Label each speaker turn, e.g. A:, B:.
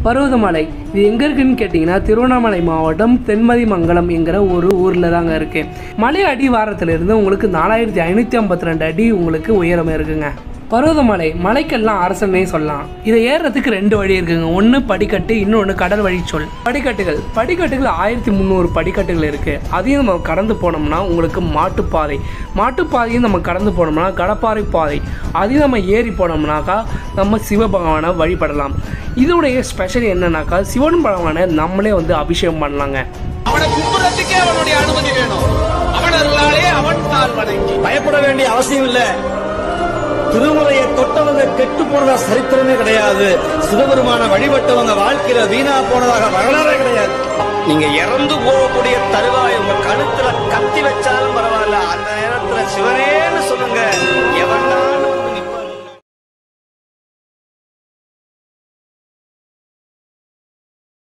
A: பர்வதமலை இது எங்கே இருக்குன்னு கேட்டிங்கன்னா திருவண்ணாமலை மாவட்டம் தென்மதி மங்கலம் என்கிற ஒரு ஊரில் தாங்க இருக்குது மலை அடிவாரத்திலிருந்து உங்களுக்கு நாலாயிரத்தி ஐநூற்றி ஐம்பத்தி ரெண்டு அடி உங்களுக்கு உயரம் இருக்குங்க பர்வதமலை மலைக்கெல்லாம் அரசனே சொல்லலாம் இதை ஏறுறதுக்கு ரெண்டு வழி இருக்குங்க ஒன்று படிக்கட்டு இன்னொன்று கடல் வழி சொல் படிக்கட்டுகள் படிக்கட்டுகள் ஆயிரத்தி முந்நூறு படிக்கட்டுகள் இருக்குது அதையும் நம்ம கடந்து போனோம்னா உங்களுக்கு மாட்டுப்பாதை மாட்டுப்பாதையும் நம்ம கடந்து போனோம்னா கடப்பாறை பாதை அதையும் நம்ம ஏறி போனோம்னாக்கா நம்ம சிவபகவானை வழிபடலாம் இதோடைய ஸ்பெஷல் என்னன்னாக்கா சிவன் பகவானை நம்மளே வந்து அபிஷேகம் பண்ணலாங்க
B: அவனை கும்புறதுக்கே அவனுடைய அனுமதி வேணும் அவனர்களாலே அவன் தாழ் வணங்கி
C: பயப்பட வேண்டிய அவசியம் இல்ல திருமுறையை தொட்டவங்க கெட்டு போனதா சரித்திரமே கிடையாது சிவபெருமான வழிபட்டவங்க வாழ்க்கையில வீணா போனதாக வரலாறே கிடையாது நீங்க இறந்து போகக்கூடிய தருவாய் உங்க கழுத்துல கத்தி வச்சாலும் பரவாயில்ல அந்த நேரத்துல சிவனேன்னு சொல்லுங்க எவன்